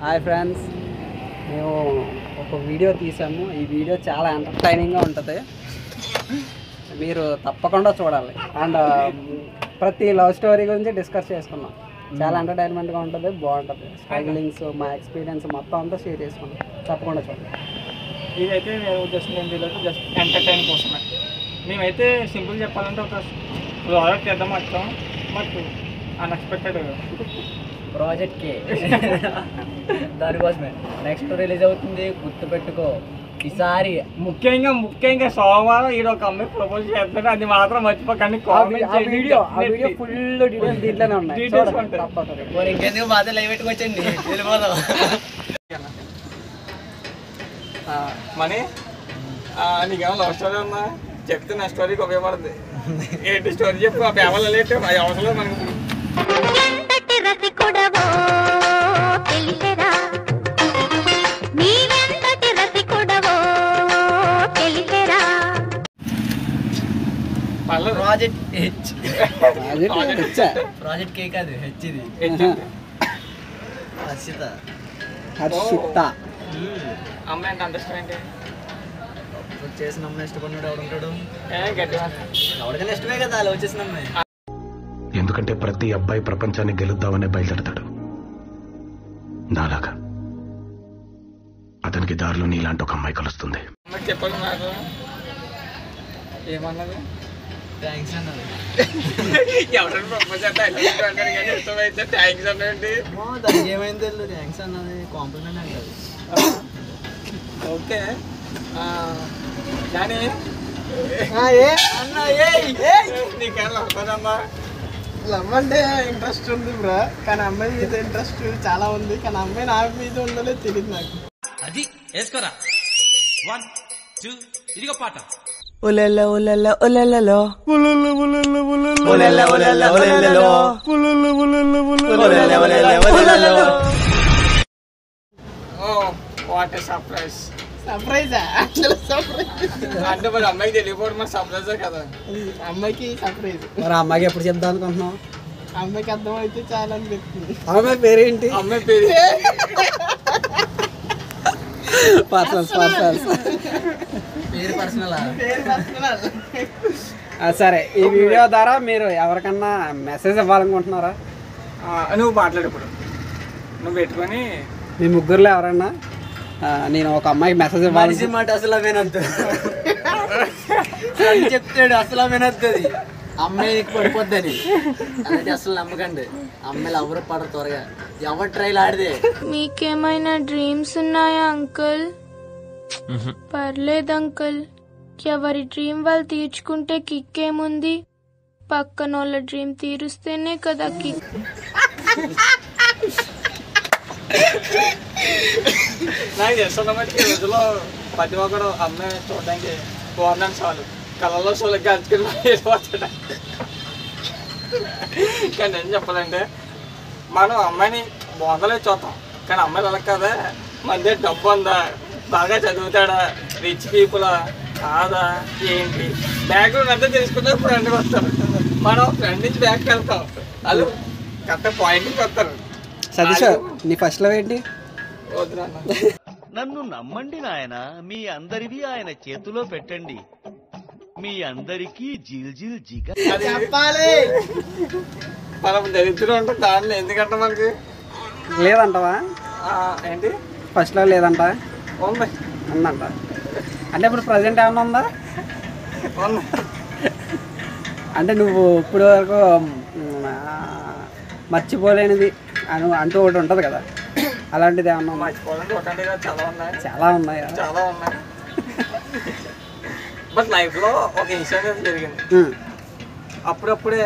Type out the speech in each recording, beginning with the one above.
Hi friends మేము ఒక video తీసాము ఈ వీడియో చాలా ఎంటర్టైనింగ్గా ఉంటుంది మీరు తప్పకుండా చూడాలి అండ్ ప్రతి లవ్ స్టోరీ గురించి డిస్కస్ చేసుకున్నాం చాలా ఎంటర్టైన్మెంట్గా ఉంటుంది బాగుంటుంది స్ట్రగ్లింగ్స్ మా ఎక్స్పీరియన్స్ మొత్తం అంతా షేర్ చేసుకున్నాం తప్పకుండా చూడండి ఇదైతే మేము జస్ట్ నేను తెలియదు జస్ట్ ఎంటర్టైన్ కోసమే మేమైతే సింపుల్ చెప్పాలంటే ఒక ప్రాజెక్ట్ చేద్దాం వచ్చాం బట్ అన్ఎక్స్పెక్టెడ్ ప్రాజెక్ట్ కే దానికోసమే నెక్స్ట్ రిలీజ్ అవుతుంది గుర్తు పెట్టుకో ఈసారి ముఖ్యంగా ముఖ్యంగా సోమవారం ఈడ ఒక అమ్మాయి ప్రపోజ్ చేస్తాడు అది మాత్రం మర్చిపోకండి కామెంట్ ఆ వీడియో ఆ వీడియో ఫుల్ డీటెయిల్స్ దీంట్లోనే ఉన్నాయి Details చూడండి, ఉంటాయి. తప్పకుండా మరి ఇంకెందుకు బాధ లైవ్ పెట్టుకొచ్చండి వెళ్ళిపోదాం మనీ నీకేమో లవ్ స్టోరీ ఉందా చెప్తే నా స్టోరీకి ఉపయోగపడుతుంది ఏంటి స్టోరీ చెప్పు ఆ పేపర్లో లేటు అది అవసరం మనకి ఎంతటి రసికుడవో తెలిసెరా నీవెంతటి రసికుడవో తెలిసెరా పర్లేదు ప్రాజెక్ట్ హెచ్ అది ఇచ్చా ప్రాజెక్ట్ కే కాదు హెచ్ ఇది ఏంటి? హర్షిత హర్షిత అమ్మాయి అంటే అంత ఇష్టం ఏంటి ఇప్పుడు చేసిన అమ్మాయి ఇష్టపడినాడు ఎవడు ఉంటాడు ఏ గట్టిగా ఎవరికైనా ఇష్టమే కదా అలా వచ్చేసిన అమ్మాయి ఎందుకంటే ప్రతి అబ్బాయి ప్రపంచాన్ని గెలుద్దామనే బయలుదేరతాడు నాలాగా అతనికి దారిలో నీలాంటి ఒక అమ్మాయి కలుస్తుంది అమ్మాయికి చెప్పాలి నాకు ఏమన్నది థ్యాంక్స్ అన్నది ఎవరైనా ప్రపోజ్ చేస్తే I love you అంటారు కానీ ఇష్టమైతే థ్యాంక్స్ అనండి ఏమో దానికి ఏమైంది తెలియదు థ్యాంక్స్ అన్నది కాంప్లిమెంట్ అంటది ఓకే కానీ అన్న నీకేం వస్తుందమ్మా లవ్ అంటే ఇంట్రెస్ట్ ఉంది బ్రో కానీ అమ్మాయి మీద ఇంట్రెస్ట్ చాలా ఉంది కానీ అమ్మాయి నా మీద ఉండలేదు తెలియదు నాకు అది వేసుకోరా వన్ టూ ఇదిగో పాట ఉలెల్ల ఉలెల్ల ఉలెల్లలో ఉలెల్ల ఉలెల్ల ఉలెల్ల ఉలెల్ల ఉలెల్ల ఉలెల్లలో. ఉలెల్ల ఉలెల్ల ఉలెల్ల ఉలెల్ల ఉలెల్లలో. ఓ వాట్ సర్ప్రైజ్ సర్ప్రైజా అసలు సర్ప్రైజ్ అంటే మరి అమ్మాయికి తెలియకపోవడం మన సర్ప్రైజే కదా అమ్మాయికి సర్ప్రైజ్ మరి ఆ అమ్మాయికి ఎప్పుడు చెప్దాం అనుకుంటున్నాం అమ్మాయికి అర్థమైతే చాలా అనిపిస్తుంది ఆ అమ్మాయి పేరేంటి అమ్మాయి పేరు పర్సనల్స్ పర్సనల్స్ పేరు పర్సనల్ పేరు పర్సనల్ సరే ఈ వీడియో ద్వారా మీరు ఎవరికన్నా మెసేజ్ ఇవ్వాలనుకుంటున్నారా ఆ, నువ్వు మాట్లాడు ఇప్పుడు నువ్వు పెట్టుకొని మీ ముగ్గురులో ఎవరన్నా ఆ, నేను ఒక అమ్మాయికి మెసేజ్ ఇవ్వాలి మనిషి మాట అసలు వినద్దు ఫ్రెండ్ చెప్తాడు అసలు వినద్దు అది అమ్మాయి నీకు పడిపోద్దని అలాంటి అసలు నమ్మకండి అమ్మాయిలు ఎవరు పడరు త్వరగా ఎవరు ట్రైల్ ఆడితే మీకేమైనా డ్రీమ్స్ ఉన్నాయా అంకుల్ పర్లేదు అంకుల్ ఎవరి డ్రీమ్ వాళ్ళు తీర్చుకుంటే కిక్ ఏముంది పక్కన వాళ్ళ డ్రీమ్ తీరుస్తేనే కదా కిక్ నాకు చేస్తున్న మటుకు ఈ రోజులో ప్రతి ఒక్కరు అమ్మాయి చూడడానికి బాగుందని చాలు కళ్ళలో చూడక గంచుకుని వెళ్ళిపోతాడు కానీ నేను చెప్పాలంటే మనం అమ్మాయిని బాగుందలే చూస్తాం కానీ అమ్మాయిలు అలా కదా మన దగ్గర డబ్బు ఉందా బాగా చదువుతాడా రిచ్ పీపుల్ కాదా ఏంటి బ్యాక్గ్రౌండ్ అంతా తెలుసుకుంటే ఫ్రెండ్కి వస్తారు మనం ఫ్రెండ్ నుంచి బ్యాగ్కి వెళ్తాం వాళ్ళు కరెక్ట్ పాయింట్కి వస్తారు సతీష్ నీ ఫస్ట్ లవ్ ఏంటి వద్దురా నన్ను నమ్మండి నాయన మీ అందరివి ఆయన చేతిలో పెట్టండి మీ అందరికీ జిల్ జిల్ జిగ అది చెప్పాలి మనం దరిద్రం ఉంటుంది దాంట్లో ఎందుకంటే మనకి లేదంటవా ఆ, ఏంటి ఫస్ట్ లవ్ లేదంట ఉంది ఉందంట అంటే ఇప్పుడు ప్రజెంట్ ఏమన్నా ఉందా ఉంది అంటే నువ్వు ఇప్పుడు వరకు మ్, ఆ, మర్చిపోలేనిది అను అంటూ ఒకటి ఉంటుంది కదా అలాంటిది ఏమన్నా ఉందా? మర్చిపోవాలంటే ఒకటి కాదు చాలా ఉన్నాయి చాలా ఉన్నాయి కదా. చాలా ఉన్నాయి బట్ లైఫ్లో ఒక ఇన్సిడెంట్ జరిగింది ఉమ్, అప్పుడప్పుడే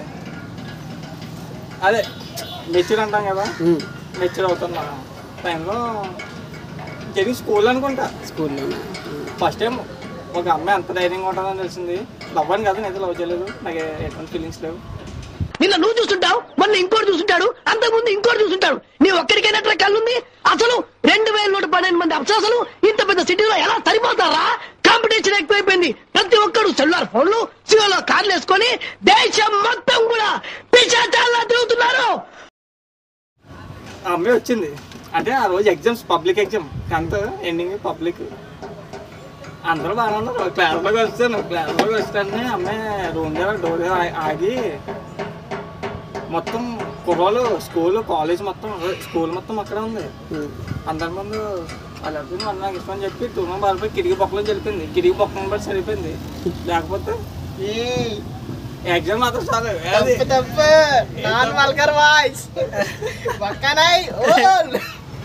అదే మెచ్యూర్ అంటాం కదా ఉమ్, మెచ్యూర్ అవుతున్న టైంలో జరిగి స్కూల్ అనుకుంటా స్కూల్లోనే ఫస్ట్ టైం ఒక అమ్మాయి అంత ధైర్యంగా ఉంటుందని తెలిసింది లవ్ అని కాదు నేను లవ్ చేయలేదు నాకు ఎటువంటి ఫీలింగ్స్ లేవు నిన్న నువ్వు చూస్తుంటావు మళ్ళీ ఇంకోటి చూస్తుంటాడు అంతకుముందు ఇంకోటి చూస్తుంటాడు నీ ఒక్కడికైనా అట్లా కళ్ళుంది అసలు రెండు వేల నూట పన్నెండు మంది అప్సరసలు ఇంత పెద్ద సిటీలో ఎలా సరిపోతారా కాంపిటీషన్ ఎక్కువైపోయింది ప్రతి ఒక్కడు సెల్లార్ ఫోన్లు సియోలో కార్లు వేసుకొని దేశం మొత్తం కూడా పిశాచాల్లా తిరుగుతున్నారు ఆ అమ్మాయి వచ్చింది అంటే ఆ రోజు exams public exam tenth ending public అందరూ బాగా ఉన్నారు క్లాస్లోకి వస్తాను క్లాస్లోకి వస్తానే అమ్మాయి రూమ్ దగ్గర డోర్ దగ్గర ఆ- ఆగి మొత్తం కుర్రాలు స్కూల్ కాలేజ్ మొత్తం స్కూల్ మొత్తం అక్కడే ఉంది అందరి ముందు వాళ్ళు అర్థం అన్న నాకు ఇష్టం అని చెప్పి తుమ్మ బారిపోయి కిటికీ పక్కలో వెళ్ళిపోయింది కిటికీ పక్కన బట్టి సరిపోయింది లేకపోతే ఏయ్, ఎగ్జామ్ మాత్రం చాలు అది తప్పు తప్పు నాన్ వల్గర్ వాయిస్ పక్కనై ఓల్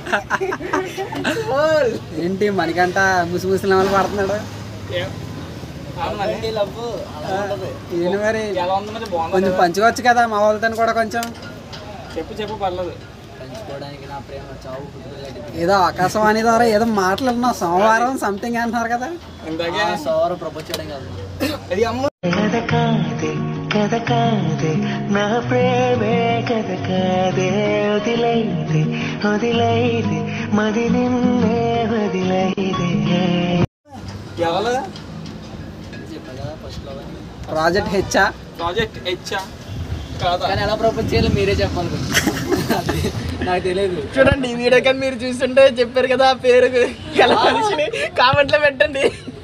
ఓల్ ఏంటి మనకంట ముసి ముసి వాళ్ళు పడుతున్నాడు ఏ- అవును మరి. ఈయన మరి ఎలా ఉంది మరి బాగుంది కొంచెం పంచుకోవచ్చు కదా మా వాళ్ళతో కూడా కొంచెం చెప్పు చెప్పు పర్లేదు పంచుకోవడానికి నా ప్రేమ చావు పుట్టుకలాంటిది ఏదో ఆకాశవాణి ద్వారా ఏదో మాట్లాడుతున్నాం సోమవారం సంథింగ్ అంటున్నారు కదా ఇందాకే సోవరం ప్రపోజ్ చేయడం కాదు అది అమ్మ కథ కాదే కథ కాదే నా ప్రేమే కథ కాదే వదిలైది వదిలైది మది నిన్నే వదిలైది ఎవరు చెప్పా కదా ఫస్ట్ లో ప్రాజెక్ట్ హెచ్చా ప్రాజెక్ట్ హెచ్చా కాదా కానీ ఎలా ప్రపోజ్ చేయాలో మీరే చెప్పాలి కొంచెం. అది నాకు తెలియదు చూడండి ఈ వీడియో కానీ మీరు చూస్తుంటే చెప్పారు కదా ఆ పేరు ఎలా మనిషిని కామెంట్ లో పెట్టండి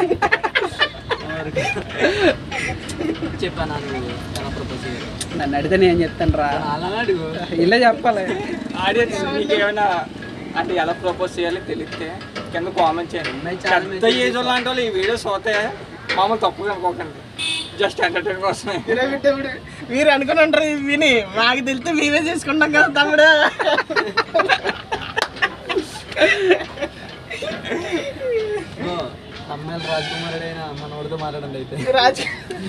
చెప్పాను నువ్వు ఎలా ప్రపోజ్ చేయాలి నన్ను అడిగితే నేను చెప్తాను రా అలా అడుగు ఇలా చెప్పాలి ఆడియన్స్ మీకు ఏమైనా అంటే ఎలా ప్రపోజ్ చేయాలి తెలిస్తే కింద కామెంట్ చేయండి అమ్మాయి చాలా పెద్ద ఏజ్ లాంటి వాళ్ళు ఈ వీడియో చూస్తే మామూలు తప్పుగా అనుకోకండి జస్ట్ ఎంటర్టైన్ కోసమే ఇలా పెట్టేప్పుడు మీరు అనుకుని ఉంటారు ఇది విని మాకు తెలిస్తే మేమే చేసుకుంటాం కదా తమ్ముడు ఓ, అమ్మాయిలు రాజకుమారుడు అయినా మనోడితో మాట్లాడండి అయితే రాజు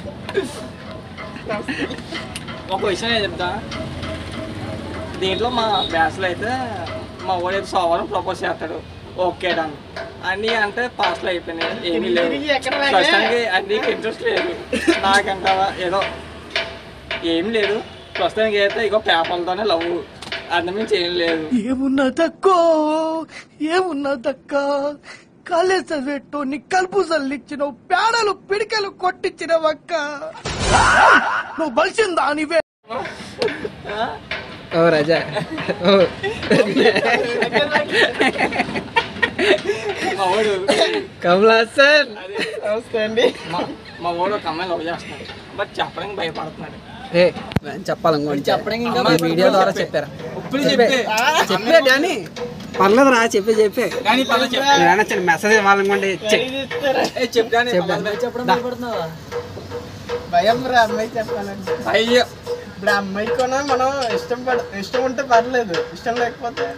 ఒక విషయం నేను చెప్తా దీంట్లో మా బ్యాచ్లో అయితే మా వాడైతే సోమవారం ప్రపోజ్ చేస్తాడు ఓకే డన్ అన్నీ అంటే పాస్లో అయిపోయినాయి ఏమీ లేవు తిరిగి ఎక్కడ లాగే? ప్రస్తుతానికి అన్నికి ఇంట్రెస్ట్ లేదు నాకంట ఏదో ఏం లేదు ప్రస్తుతానికి అయితే ఇగో పేపర్లతోనే లవ్ అంతమించి ఏం లేదు ఏమున్నా తక్కో ఏమున్నా తక్క కాలేజ్ చదివేటోని కలుపు చల్లిచ్చినావు పేడలు పిడికలు కొట్టించినవక్క నువ్వు బలిసిందా నీవే ఓ రజా ఓ మా వాడు కమలా సార్ నమస్తే అండి మా మా వాడు ఒక అమ్మాయి లవ్ చేస్తున్నాడు బట్ చెప్పడానికి భయపడుతున్నాడు ఏ నేను చెప్పాలి ఇంకోటి చెప్పడానికి ఇంకా అమ్మాయి వీడియో ద్వారా చెప్పారా ఇప్పుడు చెప్పే చెప్పే చెప్పే డానీ పర్లేదు రా చెప్పే చెప్పే కానీ పర్లేదు చెప్పు. నేను మెసేజ్ ఇవ్వాలనుకోండి చెక్ ఏ చెప్పు కానీ చెప్పు. పర్లేదు. చెప్పడం భయపడుతున్నావా భయం రా అమ్మాయి చెప్పాలంటే అయ్యో ఇప్పుడు ఆ అమ్మాయి కూడా మనం ఇష్టం పడ ఇష్టం ఉంటే పర్లేదు ఇష్టం లేకపోతే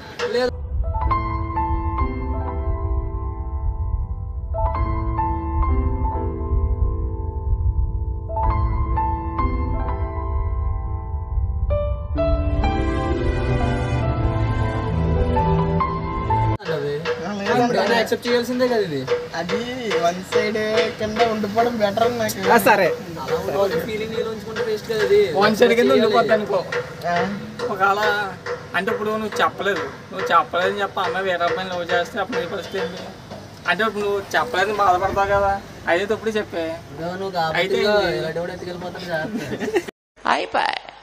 అది యాక్సెప్ట్ చేయాల్సిందే కదా ఇది అది వన్ సైడ్ కింద ఉండిపోవడం బెటర్ నాకు ఆ, సరే అలా ఫీలింగ్ నీలో ఉంచుకుంటే వేస్ట్ కదా ఇది వన్ సైడ్ కింద ఉండిపోద్ది అనుకో ఆ, ఒకవేళ అంటే ఇప్పుడు నువ్వు చెప్పలేదు నువ్వు చెప్పలేదు అని చెప్పి అమ్మాయి వేరే అమ్మాయిని లవ్ చేస్తే అప్పుడు నీ పరిస్థితి ఏంటి అంటే ఇప్పుడు నువ్వు చెప్పలేదు బాధపడతావు కదా అయితే ఇప్పుడు చెప్పే ఇదో నువ్వు అయితే కాబట్టి ఏంది? ఇలా డౌట్ ఎత్తుకెళ్ళిపోతాను జాగ్రత్త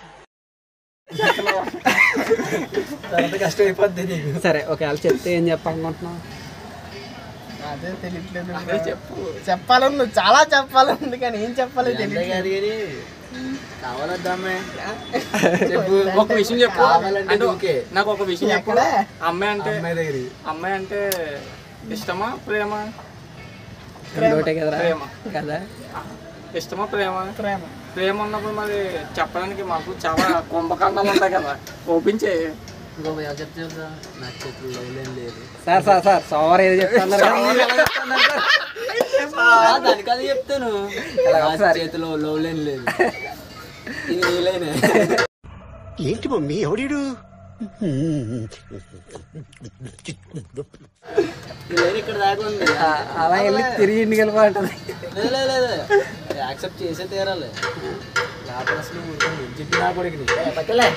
తర్వాత కష్టం అయిపోద్ది నీకు సరే ఒకవేళ చెప్తే ఏం చెప్పాలనుకుంటున్నావు అదే తెలియట్లేదు అదే చెప్పు చెప్పాలని ఉంది, చాలా చెప్పాలని కానీ ఏం చెప్పాలో అంతే తెలియదు కాదు కానీ కావాలద్దామే చెప్పు ఒక విషయం చెప్పు కావాలంటే అంటే ఓకే. నాకు ఒక విషయం చెప్పు ఎక్కడ? అమ్మాయి అంటే అమ్మాయి దగ్గర అమ్మాయి అంటే ఇష్టమా ప్రేమ రెండోటే కదరా ప్రేమ. కదా ఇష్టమా ప్రేమ ప్రేమ ప్రేమ ఉన్నప్పుడు మరి చెప్పడానికి మాకు చాలా కుంభకర్ణాలు ఉంటాయి కదా ఓపెన్ చేయి ఇంకో ఎవరు చెప్తే తెలుసా? నాకు చేతులు లవ్లేం లేదు సార్ సార్ సార్ సోమవారం ఏదో చెప్తున్నారు కదా. ఆ, దానికి అది చెప్తాను ఇలా నా ఒకసారి. చేతిలో లవ్లేం లేదు ఇది నీలేనే ఏంటి మమ్మీ ఎవడీడు ఈ లైన్ ఇక్కడ దాకా ఉంది ఆ, అలా వెళ్ళి తిరిగి ఇంటికి వెళ్ళిపోతుంది లేదు లేదు లేదు యాక్సెప్ట్ చేసే తీరాలి లేకపోతే అసలు ఊరుకోను. చెప్పి నా కొడుకుని పక్కలే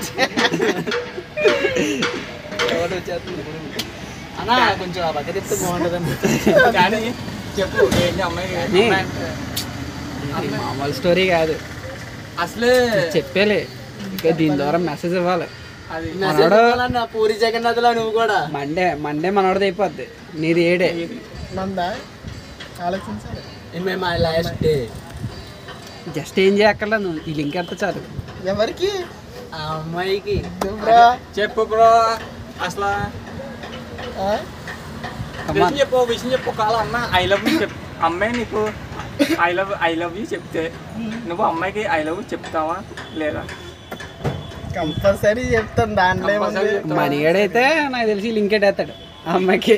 ఎవరు వచ్చేస్తుంది అన్నా కొంచెం ఆ పక్క చెప్తే బాగుంటుందని కానీ చెప్పు ఏంటి అమ్మాయి కానీ- అమ్మాయి అంటే ఇది మామూలు స్టోరీ కాదు అసలే చెప్పేలే ఇంకా దీని ద్వారా మెసేజ్ ఇవ్వాలి అది మెసేజ్ మనోడు- ఇవ్వాలన్నా పూరి జగన్నాథ్లో నువ్వు కూడా మండే మండే మనోడిది అయిపోద్ది నీది ఏడే మందా ఆలోచించాలి మేము మా లాస్ట్ డే జస్ట్ ఏం చేయక్కర్లేదు నువ్వు ఈ లింక్ ఎంత చాలు ఎవరికి ఆ అమ్మాయికి బ్రో చెప్పు బ్రో అసలు ఆ? విషయం చెప్పు విషయం చెప్పు కాల అన్న ఐ లవ్ యూ చెప్పు అమ్మాయి నీకు I love I love you చెప్తే నువ్వు అమ్మాయికి ఐ లవ్ యూ చెప్తావా లేదా కంపల్సరీ చెప్తాను దాంట్లో ఏముంది Compulsory చెప్తావా? మనీగాడైతే నాకు తెలిసి లింక్ ఎట్టేస్తాడు ఆ అమ్మాయికి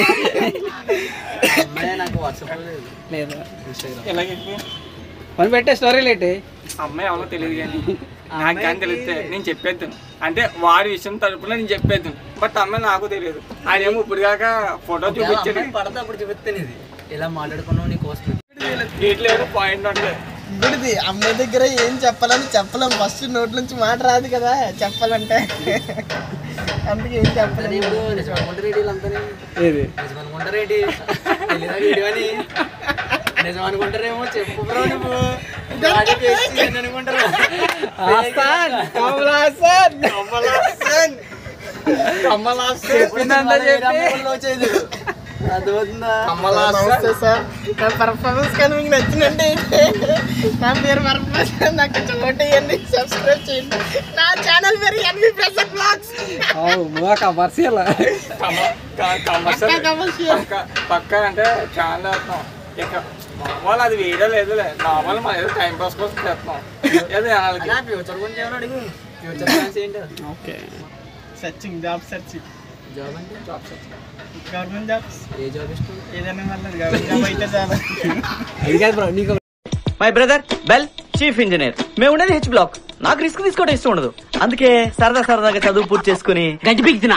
ఆ అమ్మాయి నాకు వాట్సాప్ లేదు లేదు ఇలాగే పని పెట్టే స్టోరీ లేటి అమ్మాయి ఎవరో తెలియదు కానీ నాకు కానీ తెలిస్తే నేను చెప్పేద్దాను అంటే వాడి విషయం తరపున నేను చెప్పేద్దాను బట్ అమ్మాయి నాకు తెలియదు ఆయనేమో ఇప్పుడు కాక ఫోటో చూపించాడు పడతా అప్పుడు చూపిస్తాను ఇది ఇలా మాట్లాడుకున్నావు నీకు వస్తుంది వీటిలో ఏదో పాయింట్ ఉంటుంది ఇప్పుడుది అమ్మాయి దగ్గర ఏం చెప్పాలని చెప్పలేం ఫస్ట్ నోట్ నుంచి మాట రాదు కదా చెప్పాలంటే అందుకే ఏం చెప్పలేము ఇప్పుడు నిజం అనుకుంటారు ఏంటి వీళ్ళంతా ఏది నిజం అనుకుంటారు ఏంటి తెలీదా వీడియో అని నిజం అనుకుంటారేమో చెప్పు బ్రో నువ్వు వాడి face ఏంటి అనుకుంటారు ఆసాన్ కమల్ హాసన్ కమలాసన్ కమలాసన్ చెప్పిందంతా చెప్పి అర్థమవుతుందా నమస్తే సార్ నా పర్ఫార్మెన్స్ కానీ మీకు నచ్చినండి నా పేరు పర్ఫార్మెన్స్ నాకు చోటు ఇవ్వండి సబ్స్క్రైబ్ చేయండి నా ఛానల్ పేరు N V Prasad blogs commercial commercial పక్కా commercial. పక్క పక్క అంటే చాలా వేస్తున్నాం ఇక మామూలు అది వీడియో లేదులే నార్మల్ మన ఏదో టైం పాస్ కోసం చేస్తున్నాం ఏదో వాళ్ళకి అలా ఫ్యూచర్ గురించి ఏమైనా అడుగు ఫ్యూచర్ ప్లాన్స్ ఏంటో okay searching job searching job అంటే జాబ్ సెర్చ్. గవర్నమెంట్ జాబ్స్ ఏ జాబ్ ఇష్టం ఏదైనా వాళ్ళది గవర్నమెంట్ జాబ్ అయితే చాలా అది కాదు బ్రో నీకు my brother BHEL chief engineer మేము ఉండేది హెచ్ బ్లాక్ నాకు రిస్క్ తీసుకోవడం ఇష్టం ఉండదు అందుకే సరదా సరదాగా చదువు పూర్తి చేసుకుని గంటి పీక్తున్నా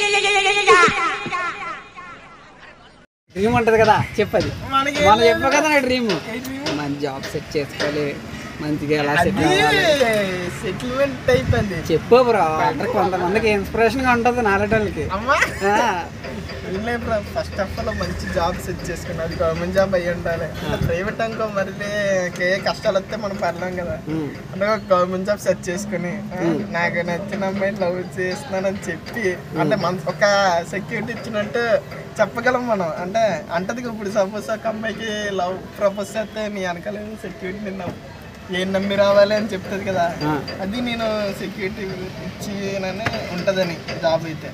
డ్రీమ్ ఉంటది కదా చెప్పది మనకి మనం చెప్పావు కదా నా డ్రీమ్ మంచి జాబ్ సెట్ చేసుకోవాలి మంచిగా ఎలా సెట్ అది అవ్వాలి సెటిల్మెంట్ అయిపోయింది చెప్పు బ్రో అందరికి కొంతమందికి ఇన్స్పిరేషన్ గా ఉంటది నాలెడ్జ్ వాళ్ళకి అమ్మా ఆ, వీళ్ళే ఫస్ట్ ఆఫ్ ఆల్ మంచి జాబ్ సెట్ చేసుకుని అది గవర్నమెంట్ జాబ్ అయ్యి ఉండాలి ప్రైవేట్ అనుకో మరి ఏ కష్టాలు వస్తే మనం పడలేం కదా ఉమ్. అంటే ఒక గవర్నమెంట్ జాబ్ సెట్ చేసుకుని ఆ, నాకు నచ్చిన అమ్మాయి లవ్ చేస్తున్నానని చెప్పి అంటే మన ఒక సెక్యూరిటీ ఇచ్చినట్టు చెప్పగలం మనం అంటే అంటది ఇప్పుడు సపోజ్ ఒక అమ్మాయికి లవ్ ప్రపోజ్ చేస్తే నీ వెనకాల సెక్యూరిటీ నిన్న ఏం నమ్మి రావాలి అని చెప్తుంది కదా ఆ. అది నేను సెక్యూరిటీ ఇచ్చినని ఉంటుందని జాబ్ అయితే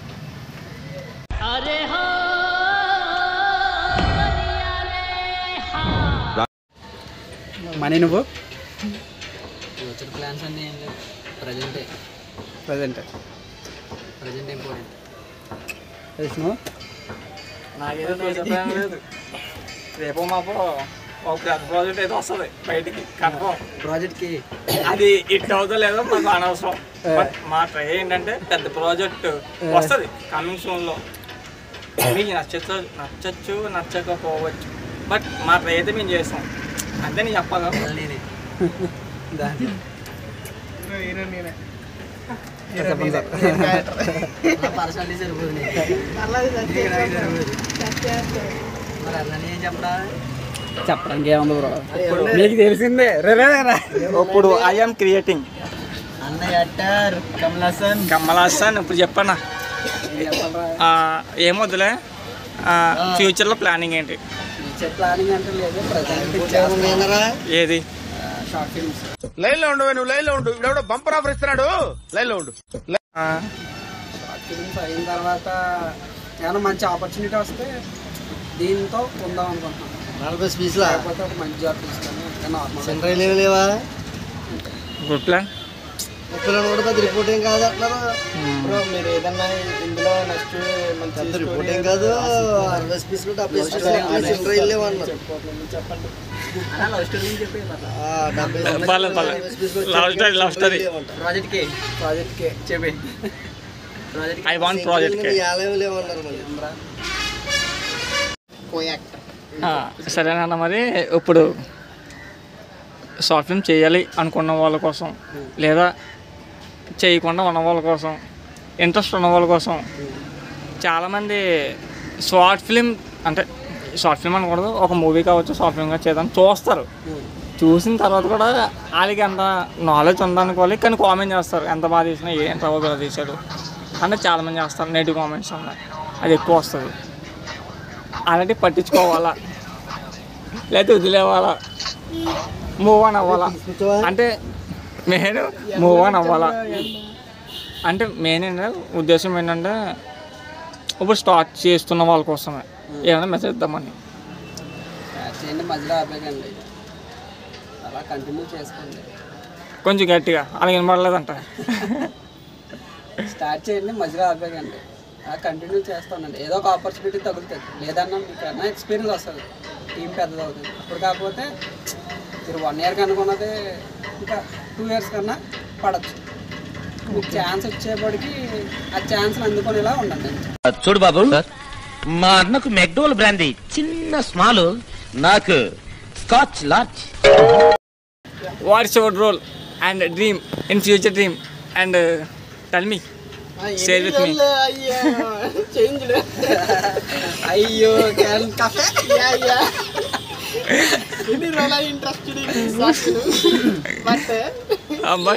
మనీ నువ్వు ఫ్యూచర్ ప్లాన్స్ అన్నీ ఏం లేవు ప్రజెంటే ప్రజెంట్ ప్రజెంట్ ఇంపార్టెంట్ నువ్వు నాకేదో తెలిసిపోయాం లేదు రేపు మాపో ఒక పెద్ద ప్రాజెక్ట్ అయితే వస్తుంది బయటికి కన్ఫర్మ్ ప్రాజెక్ట్కి అది ఇట్ అవుతుందో లేదో మాకు అనవసరం బట్ మా ట్రై ఏంటంటే పెద్ద ప్రాజెక్ట్ వస్తుంది కమింగ్ సూన్లో మీకు నచ్చచ్చు నచ్చచ్చు నచ్చకపోవచ్చు బట్ మా ట్రై అయితే మేము చేస్తాం అంతే నేను చెప్పగలను నేనే హీరో హీరో నేనే చెప్పండి సార్ నా పర్సనాలిటీ సరిపోదు నీకు. అలాగే నీకు నాకు సరిపోదు. మరి అట్లా ఏం చెప్పడా చెప్పడానికి ఏముంది బ్రో మీకు తెలిసిందే రే రే, రే. ఇప్పుడు ఐఎమ్ క్రియేటింగ్ అన్నయ్య అట్టార్ కమల్ హాసన్ కమల్ హాసన్ ఇప్పుడు చెప్పన్నా ఆ, ఏమొద్దులే ఫ్యూచర్లో ప్లానింగ్ ఏంటి ఫ్యూచర్ ప్లానింగ్ అంటే లేదు ప్రజెంట్ ఏది షార్ట్ ఫిల్మ్స్ లైన్ లో ఉండు నువ్వు లైన్ లో ఉండు ఇప్పుడు బంపర్ ఆఫర్ ఇస్తున్నాడు లైన్ లో ఉండు ఆ, షార్ట్ ఫిల్మ్స్ అయిన తర్వాత ఏమైనా మంచి ఆపర్చునిటీ వస్తే దీంతో ఉందాం అనుకుంటున్నాను నలభై స్పీచ్లా లేకపోతే ఒక మంచి జాబ్ తీసుకొని నార్మల్ సెంట్రల్ ఏమి లేవా గుడ్ ప్లాన్ ముప్పై కూడా పెద్ద రిపోర్ట్ ఏం కాదు అంటున్నారు బ్రో మీరు ఏదన్నా ఇందులో నెక్స్ట్ మంచి పెద్ద story రిపోర్ట్ ఏం ఏదైనా కాదు రాసి అరవై స్పీచ్లు డెబ్బై స్పీచ్లు సెంట్రల్ లేవన్నారు చెప్పుకోవట్లేదు చెప్పండి లవ్ స్టోరీ చెప్పి డెబ్బై పర్లేదు పర్లేదు లవ్ స్టోరీ లవ్ స్టోరీ ప్రాజెక్ట్కి ప్రాజెక్ట్కి చెప్పి ప్రాజెక్ట్ ఐ వాంట్ ప్రాజెక్ట్ ఏలేమి లేవన్నారు మళ్ళీ కో యాక్టర్ సరేనన్న మరి ఇప్పుడు షార్ట్ ఫిల్మ్ చేయాలి అనుకున్న వాళ్ళ కోసం లేదా చేయకుండా ఉన్న వాళ్ళ కోసం ఇంట్రెస్ట్ ఉన్న వాళ్ళ కోసం చాలామంది షార్ట్ ఫిల్మ్ అంటే షార్ట్ ఫిల్మ్ అనకూడదు ఒక మూవీ కావచ్చు షార్ట్ ఫిల్మ్గా చేద్దాం చూస్తారు చూసిన తర్వాత కూడా వాళ్ళకి ఎంత నాలెడ్జ్ ఉందనుకోవాలి కానీ కామెంట్ చేస్తారు ఎంత బాగా తీసినా ఏం బాగా తీశాడు అంటే చాలామంది చేస్తారు నెగిటివ్ కామెంట్స్ ఉన్నాయి అది ఎక్కువ వస్తుంది అలాంటివి పట్టించుకోవాలా లేకపోతే వదిలేవాలా మూవ్ ఆన్ అవ్వాలా అంటే మెయిన్ మూవ్ ఆన్ అవ్వాలా అంటే మెయిన్ ఏంటంటే ఉద్దేశం ఏంటంటే ఇప్పుడు స్టార్ట్ చేస్తున్న వాళ్ళ కోసమే ఏమైనా మెసేజ్ ఇద్దామని స్టార్ట్ చేయండి మధ్యలో ఆపేకండి అలా కంటిన్యూ చేసుకోండి కొంచెం గట్టిగా అలాగే వినపడలేదంట స్టార్ట్ చేయండి మధ్యలో ఆపేకండి అలా కంటిన్యూ చేస్తానండి ఏదో ఒక ఆపర్చునిటీ తగులుతుంది లేదన్నా మీకు అన్న ఎక్స్పీరియన్స్ వస్తుంది టీం పెద్దది అవుతుంది అప్పుడు కాకపోతే మీరు వన్ ఇయర్కి అనుకున్నది ఇంకా టూ ఇయర్స్ కన్నా పడచ్చు మీకు ఛాన్స్ వచ్చేప్పటికి ఆ ఛాన్స్ అందుకునేలా ఉండండి చూడు బాబు మా అన్నకు మెక్డోల్ బ్రాందీ చిన్న స్మాల్ నాకు scotch large what's your role and dream in future dream and tell me share with me change అయ్యో క్యాన్ కఫే యా యా ఇది రోలా ఇంట్రెస్టెడ్ ఇన్ సాక్షులు బట్ అబ్బాయి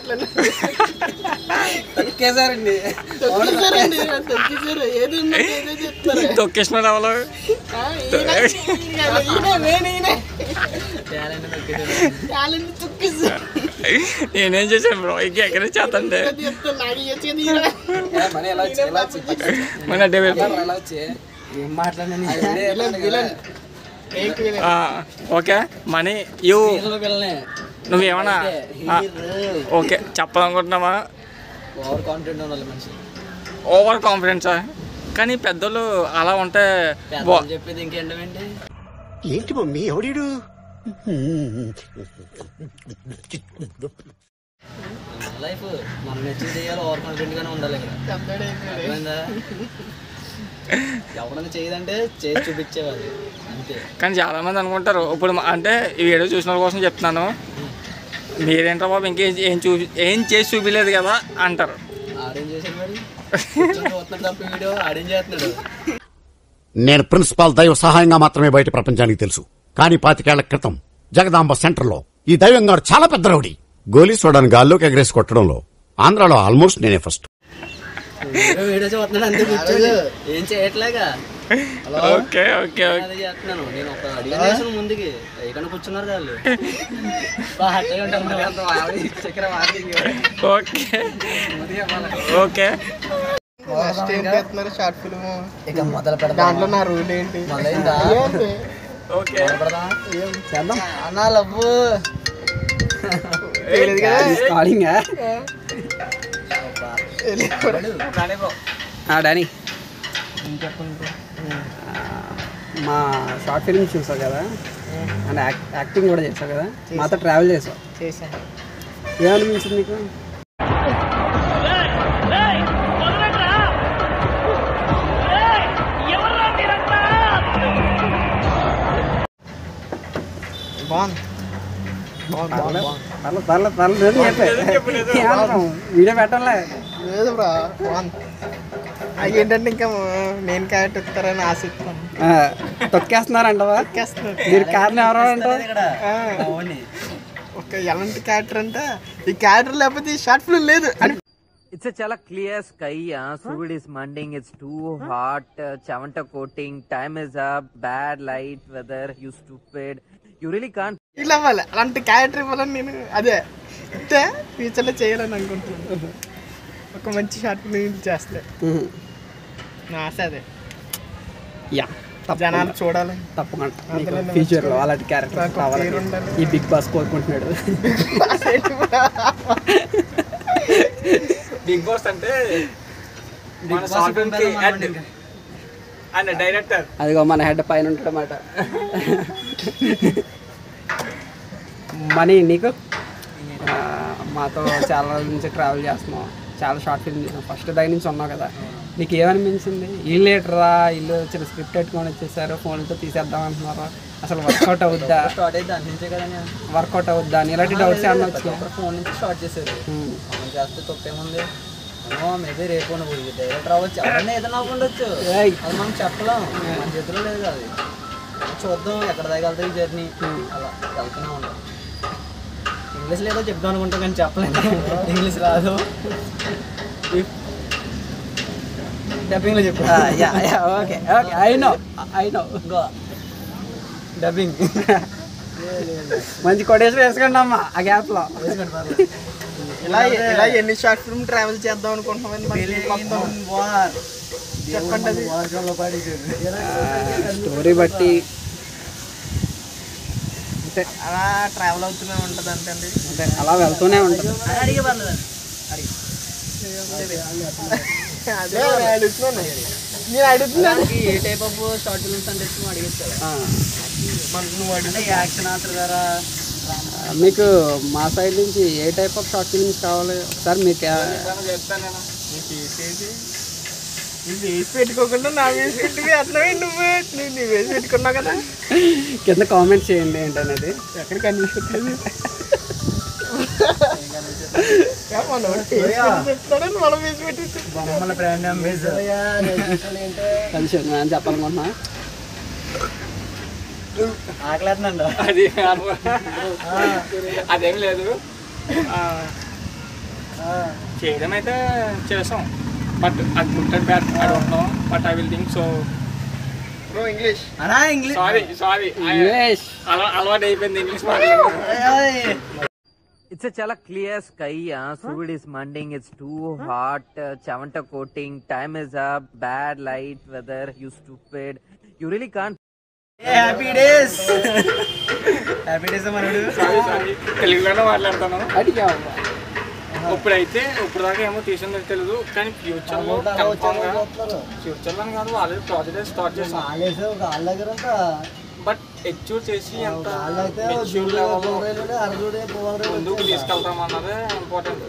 తొక్కేశారండి తొక్కేశారండి తొక్కేశారు ఏది ఉన్నా ఏదో చెప్తారు తొక్కేసిన రావాలి ఆ, ఈయన, ఈయన, ఈయన, నేను ఈయన. టాలెంట్ తొక్కేశారు నేనేం చేశాను బ్రో ఇంక ఎక్కడ చేతంటే అది చెప్తాను, నాకు వచ్చేది ఈయన. మరి ఎలా వచ్చి ఎలా వచ్చి మన అంటే ఎలా వచ్చి ఏం మాట్లాడినా విలన్, విలన్. ఏంటి విలన్? ఓకే మనీ యూ పిల్లనే నువ్వేమన్నా ఆ, ఓకే చెప్పాలనుకుంటున్నావా ఓవర్ కాన్ఫిడెంట్ ఉండాలి మనిషి ఓవర్ కాన్ఫిడెన్సా కానీ పెద్దలు అలా ఉంటే బా- పెద్దలు చెప్పేది ఇంకేంటండి ఏంటి మమ్మీ ఎవడీడు లైఫ్ మనం నచ్చింది చేయాలి ఓవర్ కాన్ఫిడెంట్ గానే ఉండాలి ఇక్కడ పెద్దోడు అయిపోయాడు. అర్థమైందా ఎవరైనా చేయదంటే చేసి చూపించేవాళ్ళు అంతే కానీ చాలా మంది అనుకుంటారు ఇప్పుడు మా- అంటే ఈ వీడియో చూసిన వాళ్ళ కోసం చెప్తున్నాను మీరేంట్రా బాబు ఇంకేం ఏం చూ ఏం చేసి చూపించలేదు కదా అంటారు ఆడేం చేశాడు మరి కూర్చొని చూస్తున్నాడు తప్ప వీడియో ఆడేం చేస్తున్నాడు నేను ప్రిన్సిపాల్ దైవ సహాయంగా మాత్రమే బయట ప్రపంచానికి తెలుసు కానీ పాతికేళ్ల క్రితం జగదాంబ సెంటర్లో ఈ దైవం గారు చాలా పెద్ద రౌడీ గోలీ సోడాను గాల్లోకి ఎగరేసి కొట్టడంలో ఆంధ్రాలో ఆల్మోస్ట్ నేనే ఫస్ట్ వీడియో వీడియో చూస్తున్నాడు అంతే కూర్చొని ఏం చేయట్లేగా హలో ఓకే ఓకే ఓకే అదే చేస్తున్నాను నేను ఒక అడిగిన చేసాను ముందుకి ఎక్కడ కూర్చున్నారు వాళ్ళు బాగా హట్టగా ఉంటారు చక్కెర వాడి ఓకే ఓకే ఫస్ట్ ఏం చేస్తున్నారు షార్ట్ ఫిల్మ్ ఇక మొదలు పెడదాం దాంట్లో నా రూల్ ఏంటి మొదలైందా ఏంటి? ఓకే మొదలు పెడదాం చేద్దాం అన్నా లవ్వు తెలియదు కదా కాలింగ్ కానీ బ్రో డానీ మా షార్ట్ ఫిల్మ్ చూసావు కదా అండ్ యాక్టింగ్ కూడా చేసావు కదా మాతో ట్రావెల్ చేసావు చేశాను ఏమనిపించింది నీకు బాగుంది బాగుంది బాగుంది బాగుంది పర్లేదు పర్లేదు పర్లేదు అని చెప్పే. ఏమన్నావు? వీడియో పెట్టాలే లేదు బ్రా బాగుంది అవి ఏంటంటే ఇంకా నేను క్యారెక్టర్ ఇస్తారని ఆశిస్తాను ఆ, తొక్కేస్తున్నారంటవా మీరు కారణం ఎవరో అంటారు ఆ, ఒక ఎలాంటి క్యారెక్టర్ అంటే ఈ క్యారెక్టర్ లేకపోతే ఈ షార్ట్ ఫిల్మ్ లేదు అని ఇట్స్ చాలా క్లియర్ స్కై సూర్యుడ్ ఇస్ మండింగ్ ఇట్స్ టూ హాట్ చెవంట కోటింగ్ time is up bad light weather you stupid you really can't ఇలా అవ్వాలి అలాంటి క్యారెక్టర్ ఇవ్వాలని నేను అదే అంటే ఫ్యూచర్లో చేయాలని అనుకుంటున్నాను ఒక మంచి షార్ట్ ఫిల్మ్ చేస్తే నా ఆశ అదే యా జనాలు చూడాలి తప్పకుండా అందులో నేను ఫ్యూచర్ లో వచ్చి- అలాంటి క్యారెక్టర్ నాకు కావాలి పేరు ఉండాలి. ఈ బిగ్ బాస్ కోరుకుంటున్నాడు బిగ్ బాస్ అంటే మన Boss షార్ట్ ఫిల్మ్ కి మనం head ఇంకా. అండ్ డైరెక్టర్ అదిగో మన హెడ్ పైన ఉంటాడు అన్నమాట మనీ నీకు ఆ, మాతో చాలా రోజుల నుంచి ట్రావెల్ చేస్తున్నాం చాలా షార్ట్ ఫిల్మ్ చేసాం ఫస్ట్ దగ్గర నుంచి ఉన్నావు కదా నీకు ఏమనిపించింది ఇల్లు ఏటరా ఇల్లు చిన్న స్క్రిప్ట్ పెట్టుకొని వచ్చేసారు ఫోన్లతో తీసేద్దాం అంటున్నారు అసలు వర్కౌట్ అవుద్దా స్టార్ట్ అయితే దాని నుంచే కదా నేను వర్కౌట్ అవుద్దా అని ఇలాంటి డౌట్స్ ఏమన్నా ప్రతి వచ్చాయి ఒక్కరు ఫోన్ నుంచి స్టార్ట్ చేశారు మనం చేస్తే తప్పేముంది ఏమో మేబీ రేపు డైరెక్ట్ రావచ్చు ఎవరైనా ఏదైనా అవ్వకుండొచ్చు ఏయ్. అది మనం చెప్పలేం మన చేతిలో లేదు అది చూద్దాం ఎక్కడ దాకా వెళ్తాయి జర్నీ అలా వెళ్తూనే ఉంటాం ఇంగ్లీష్ లేదో చెప్దాం అనుకుంటాం కానీ చెప్పలేను ఇంగ్లీష్ రాదు డబ్బింగ్లో చెప్పు yeah yeah okay okay I know I know go dubbing మంచి కొటేషన్ వేసుకోండి అమ్మా ఆ గ్యాప్లో ఇలా ఇలా ఎన్ని షార్ట్ ఫిల్మ్ ట్రావెల్ చేద్దాం అనుకుంటున్నాం మొత్తం చెప్పండి అది. స్టోరీ బట్టి అంతే అలా ట్రావెల్ అవుతూనే ఉంటుంది అంతే అండి అంటే అలా వెళ్తూనే ఉంటుంది అడిగే పర్లేదు అదే అడుగుతున్నాను నేను అడుగుతున్నాను ఏ టైప్ ఆఫ్ షార్ట్ ఫిల్మ్స్ అంటే ఇష్టం అడిగేది కదా ఆ. నువ్వు అంటే యాక్షన్ ఆటర్ ద్వారా మీకు మా సైడ్ నుంచి ఏ టైప్ ఆఫ్ షార్ట్ ఫిల్మ్స్ కావాలి ఒకసారి మీకు నీకు వేసేది నువ్వు వేసి పెట్టుకోకుండా నా వేసి పెట్టుకుని అట్లనే నువ్వు నువ్వు నువ్వు వేసి పెట్టుకున్నావు కదా కింద కామెంట్ చేయండి ఏంటనేది ఎక్కడ కనిపిస్తుంది మనం చెప్తాడని మనం వేసి పెట్టేసి బొమ్మల బ్రాండ్ అంబేద్కర్ కలిసి నేను చెప్పాలనుకుంటున్నా ఆకలేస్తుందండి అది అదేం లేదు ఆ, చేయడం అయితే చేసాం బట్ అది good and bad I don't know but I will think so bro English అనా ఇంగ్లీష్ సారీ సారీ ఇంగ్లీష్ అలవాటు అయిపోయింది ఇంగ్లీష్ మాట్లాడడం It's a chala clear sky. Uh, Surud is mending. It's too hot. Uh, Chavanta coating. Time is up. Bad light weather. You stupid. You really can't. Happy days happy days మనడు sorry sorry తెలుగులోనే మాట్లాడతాను అడిగా ఇప్పుడైతే ఇప్పుడు దాకా ఏమో తీసిందో తెలియదు కానీ ఫ్యూచర్లో కన్ఫామ్గా ఫ్యూచర్లో కాదు ఆల్రెడీ ప్రాజెక్ట్ స్టార్ట్ చేసాం వాళ్ళ దగ్గర బట్ ఎచ్యూర్ చేసి ఎంత మెచ్యూర్ లెవెల్లో ముందుకు తీసుకెళ్తాం అన్నదే ఇంపార్టెంట్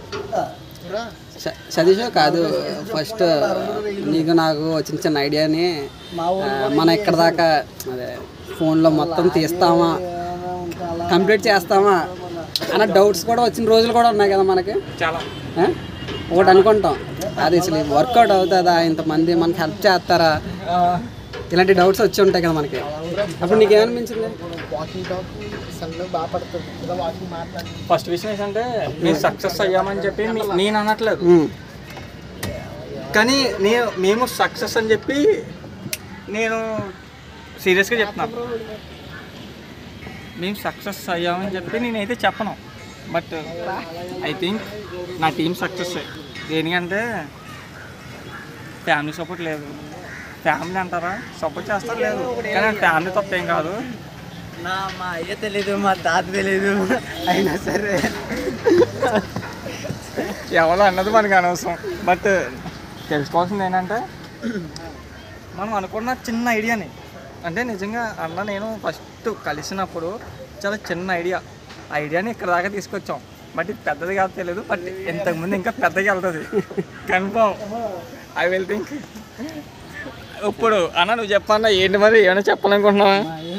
స- సతీష్ కాదు ఫస్ట్ నీకు నాకు చిన్న చిన్న ఐడియాని ఆ, మనం ఎక్కడ దాకా అదే ఫోన్లో మొత్తం తీస్తామా కంప్లీట్ చేస్తామా అన్న డౌట్స్ కూడా వచ్చిన రోజులు కూడా ఉన్నాయి కదా మనకి చాలా ఆ? ఒకటి అనుకుంటాం అది అసలు వర్కౌట్ అవుతుందా ఇంతమంది మనకి హెల్ప్ చేస్తారా ఇలాంటి డౌట్స్ వచ్చి ఉంటాయి కదా మనకి అప్పుడు నీకేమనిపించింది వాకింగ్ టాక్ సన్లో బాగా పడుతుంది ఇలా వాకింగ్ మాట్లాడి ఫస్ట్ విషయం ఏంటంటే మేము సక్సెస్ అయ్యామని చెప్పి మీ- నేను అనట్లేదు ఉమ్. కానీ నేను మేము సక్సెస్ అని చెప్పి నేను సీరియస్గా చెప్తున్నాను మేము సక్సెస్ అయ్యామని చెప్పి నేనైతే చెప్పను బట్ ఐ థింక్ నా టీం సక్సెస్ దేనికంటే ఫ్యామిలీ సపోర్ట్ లేదు ఫ్యామిలీ అంటారా సపోర్ట్ చేస్తారు లేదు కానీ ఫ్యామిలీ తప్ప ఏం కాదు నా మా అయ్య తెలీదు మా తాత తెలీదు అయినా సరే ఎవరో అన్నది మనకు అనవసరం బట్ తెలుసుకోవాల్సింది ఏంటంటే మనం అనుకున్న చిన్న ఐడియాని అంటే నిజంగా అన్న నేను ఫస్ట్ కలిసినప్పుడు చాలా చిన్న ఐడియా ఐడియాని ఇక్కడ దాకా తీసుకొచ్చాం బట్ ఇది పెద్దది కాదు తెలియదు బట్ ఇంతకుముందు ఇంకా పెద్దగా వెళ్తుంది కన్ఫామ్ ఐ విల్ థింక్ ఇప్పుడు అన్న నువ్వు చెప్పన్నా ఏంటి మరి ఏమైనా చెప్పాలనుకుంటున్నావా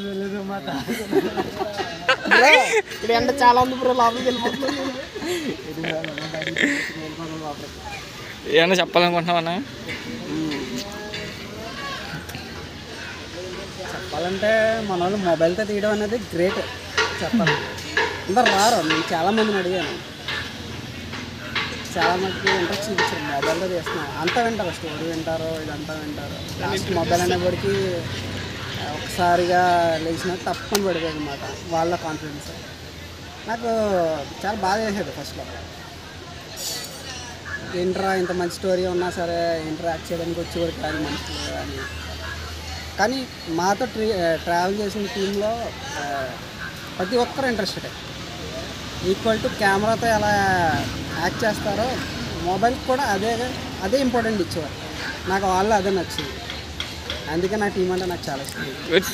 ఇక్కడ ఎండ చాలా ఉంది బ్రో లోపలికి వెళ్ళిపోతుంది ఏమైనా చెప్పాలనుకుంటున్నావా అన్న చెప్పాలంటే మన వాళ్ళు మొబైల్తో తీయడం అనేది గ్రేట్ చెప్పాలి అందరు రారు నేను చాలా మందిని అడిగాను చాలా మందికి ఇంట్రెస్ట్ చూపించారు మొబైల్తో తీస్తున్నాను అంతా వింటారు స్టోరీ వింటారు ఇదంతా వింటారు లాస్ట్ మొబైల్ అనేప్పటికీ ఆ, ఒకసారిగా లేచిన తప్పని పడిపోయింది అనమాట వాళ్ళ కాన్ఫిడెన్స్ నాకు చాలా బాగా చేసేది ఫస్ట్లో ఏంట్రా ఇంత మంచి స్టోరీ ఉన్నా సరే ఇంటరాక్ట్ చేయడానికి వచ్చేవారు కాదు మనుషులు అని కానీ మాతో ట్రీ ట్రావెల్ చేసిన టీంలో ప్రతి ఒక్కరు ఇంట్రెస్టెడ్ ఈక్వల్ టు కెమెరాతో ఎలా యాక్ట్ చేస్తారో మొబైల్కి కూడా అదే అదే ఇంపార్టెంట్ ఇచ్చేవారు నాకు వాళ్ళు అదే నచ్చింది అందుకే నా టీం అంటే నాకు చాలా ఇష్టం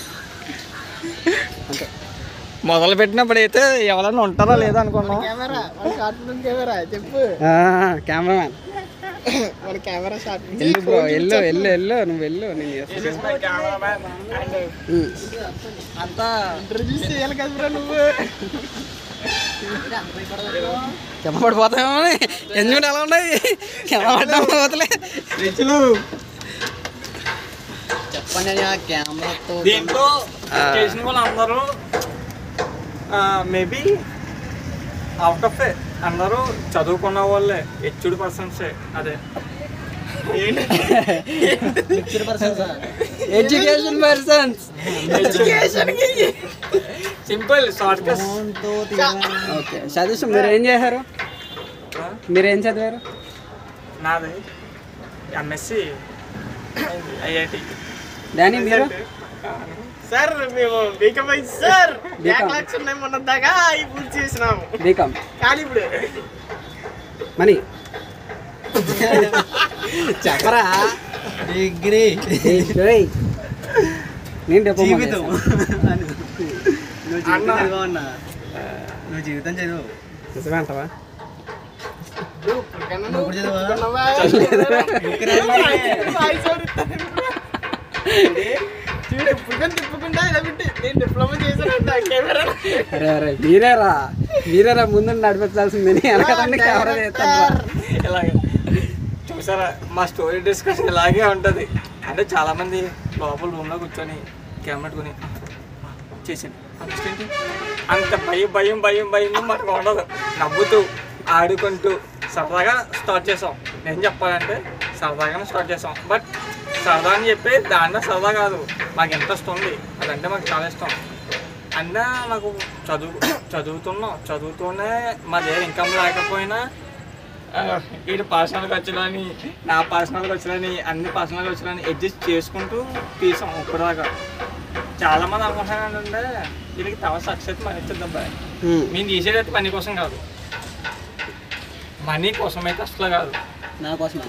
అంతే మొదలు పెట్టినప్పుడు అయితే ఎవరైనా ఉంటారా లేదా అనుకున్నాం కెమెరా మన షార్ట్ ఫిల్మ్ కెమెరా చెప్పు కెమెరామ్యాన్ మన కెమెరా షార్ట్ వెళ్ళు బ్రో వెళ్ళు వెళ్ళు వెళ్ళు నువ్వు వెళ్ళు నేను చేస్తాను ఉమ్. అంతా ఇంట్రడ్యూస్ చేయాలి కదా బ్రో నువ్వు కెమెరా పడిపోతామో ఎంజాయ్ ఎలా ఉన్నాయి కెమెరా పడ్డా పోతలే రిచులు చెప్పండి ఆ కెమెరాతో దీంట్లో చేసిన వాళ్ళందరూ మేబీ అవుట్ ఆఫ్ అందరూ చదువుకున్న వాళ్ళే హెచ్చుడి పర్సన్సే అదే education persons simple short cut okay Satish మీరు ఏం చేశారు మీరు ఏం చదివారు నాది ఎంఎస్సి ఐఐటి డానీ మీరు సార్ మేము బీకమై సార్ BCom. బ్యాక్లాగ్స్ ఉన్నాయి మొన్న దాకా అవి పూర్తి చేసినాము బీకామ్ కానీ ఇప్పుడు మనీ చెప్పరా డిగ్రీ డిగ్రీ నేను డిప్లొమా జీవితం చేశాను. నువ్వు జీవితం చదివావు అన్న నువ్వు జీవితం చదువు నిజమే అంటవా నువ్వు కూడా చదివా చూడు ఇప్పుడు తిప్పుకుంటా ఇలా పెట్టి నేను డిప్లొమా చేశానంట కెమెరా అరే అరే మీరేరా మీరేరా ముందు నడిపించాల్సిందని వెనకదండి కెమెరా చేస్తాను ఇలాగే చూసారా మా స్టోరీ డిస్కషన్ ఇలాగే ఉంటుంది అంటే చాలా మంది లోపల రూమ్లో కూర్చొని కెమెరా పెట్టుకుని చేసింది ఏంటి అంత భయం భయం భయం భయం మనకు ఉండదు నవ్వుతూ ఆడుకుంటూ సరదాగా స్టార్ట్ చేసాం నేను చెప్పాలంటే సరదాగానే స్టార్ట్ చేసాం బట్ సరదా అని చెప్పి దాంట్లో సరదా కాదు మాకు ఇంట్రెస్ట్ ఉంది అదంటే మాకు చాలా ఇష్టం అన్నా నాకు చదువు చదువుతున్నాం చదువుతూనే మా దగ్గర ఇన్కమ్ లేకపోయినా ఆ, వీడి పర్సనల్ ఖర్చులని నా పర్సనల్ ఖర్చులని అన్ని పర్సనల్ ఖర్చులని అడ్జస్ట్ చేసుకుంటూ తీసాం ఇప్పటిదాకా చాలా మంది అనుకుంటున్నాను ఏంటంటే వీళ్ళకి తవ సక్సెస్ మనీ ఇచ్చేది అబ్బాయి మేము తీసేదైతే మనీ కోసం కాదు మనీ కోసం అయితే అసలు కాదు నా కోసమే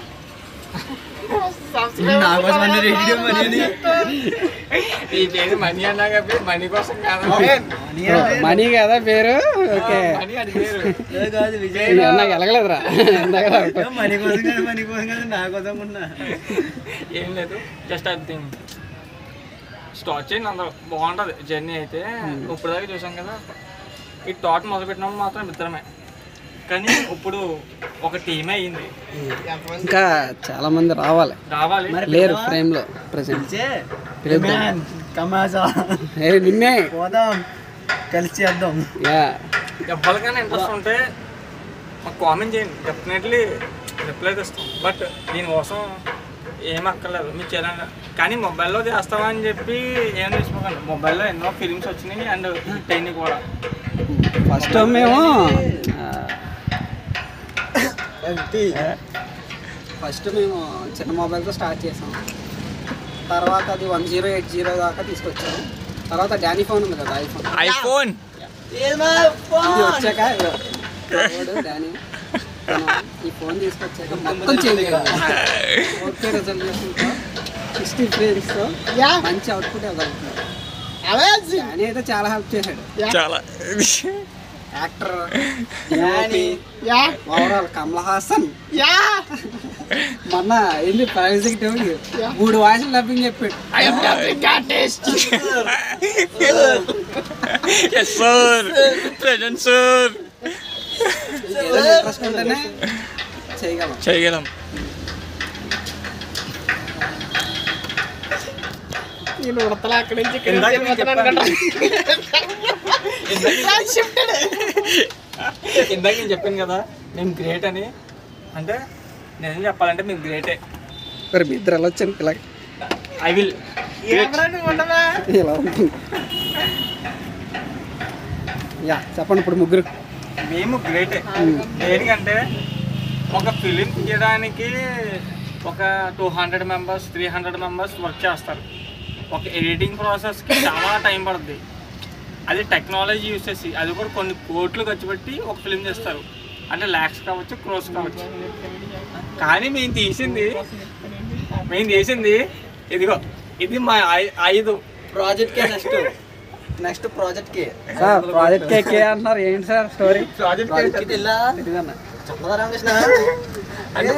నా కోసం అన్న రేడియో మనీ ఈ పేరు మనీ అన్నా కాబట్టి మనీ కోసం కాదు మనీ కదా పేరు ఓకే మనీ అది పేరు కాదు విజయ్ నాకు ఎలగలేదురా ఇందాక మనీ కోసం కాదు మనీ కోసం కాదు నా కోసం ఉన్నా ఏం లేదు జస్ట్ అది థింగ్ స్టార్ట్ చేయండి అందరూ బాగుంటుంది జర్నీ అయితే ఇప్పుడు దాకా చూసాం కదా ఈ థాట్ మొదలు పెట్టినప్పుడు మాత్రం ఇద్దరమే కానీ ఇప్పుడు ఒక టీమే అయ్యింది ఇంకా చాలా మంది రావాలి రావాలి లేరు ఫ్రేమ్ లో ప్రజెంట్ కమాజా ఏ నిన్నే పోదాం కలిసి చేద్దాం యా ఎవరికైనా ఇంట్రెస్ట్ ఉంటే మాకు కామెంట్ చేయండి డెఫినెట్లీ రిప్లై తెస్తాం బట్ దీనికోసం ఏం అక్కర్లేదు మీరు చేయాలి కానీ మొబైల్లో చేస్తామా అని చెప్పి ఏం తీసుకోకండి మొబైల్లో ఎన్నో ఫిలిమ్స్ వచ్చినాయి అండ్ హిట్ అయినాయి కూడా ఫస్ట్ మేము ఫస్ట్ మేము చిన్న మొబైల్తో స్టార్ట్ చేసాం తర్వాత అది వన్ జీరో ఎయిట్ జీరో దాకా తీసుకొచ్చాం తర్వాత డానీ ఫోన్ ఉంది కదా ఐఫోన్ ఐఫోన్ ఇది వచ్చాక ఇదిగో, వాడు డానీ తను ఈ ఫోన్ తీసుకొచ్చాక మొత్తం చేంజ్ ఓకే రిజల్యూషన్తో సిక్స్టీ ఫ్రేమ్స్తో మంచి అవుట్పుట్ ఇవ్వగలుగుతున్నాడు డానీ అయితే చాలా హెల్ప్ చేశాడు చాలా actor Danny overall Kamal Haasan మొన్న ఏంటి ప్రైవేట్ మూడు వాయిస్లు డబ్బింగ్ చెప్పాడు ఎస్ సార్ ప్రజెంట్ సార్ ఏదైనా ఇంట్రెస్ట్ ఉంటేనే చేయగలం చేయగలం నేను ఉడతలా అక్కడి నుంచి ఇక్కడికి ఇందాక నేను వెళ్ళిపోతున్నాను చెప్పాను. ఇందాక నేను చెప్పాను కదా మేము గ్రేట్ అని అంటే నేను చెప్పాలంటే మేము గ్రేటే మరి మీ ఇద్దరు ఎలా వచ్చాను ఇలా ఐ విల్ ఏమరా నువ్వు ఉండవా ఇలా ఉంటుంది యా చెప్పండి ఇప్పుడు ముగ్గురు మేము గ్రేటే దేనికంటే ఒక ఫిలిం తీయడానికి ఒక two hundred members three hundred members work చేస్తారు ఒక ఎడిటింగ్ ప్రాసెస్కి చాలా టైం పడుతుంది అది టెక్నాలజీ యూస్ చేసి అది కూడా కొన్ని కోట్లు ఖర్చు పెట్టి ఒక ఫిలిం చేస్తారు అంటే ల్యాక్స్ కావచ్చు క్రోస్ కావచ్చు కానీ మేము తీసింది మేము తీసింది ఇదిగో ఇది మా ఐ- ఐదు project K next next project K sir project K K అంటున్నారు ఏంటి సార్ స్టోరీ ప్రాజెక్ట్ ప్రాజెక్ట్ కి ఇలా ఇదిగన్న చెప్పదా రామకృష్ణ అంటే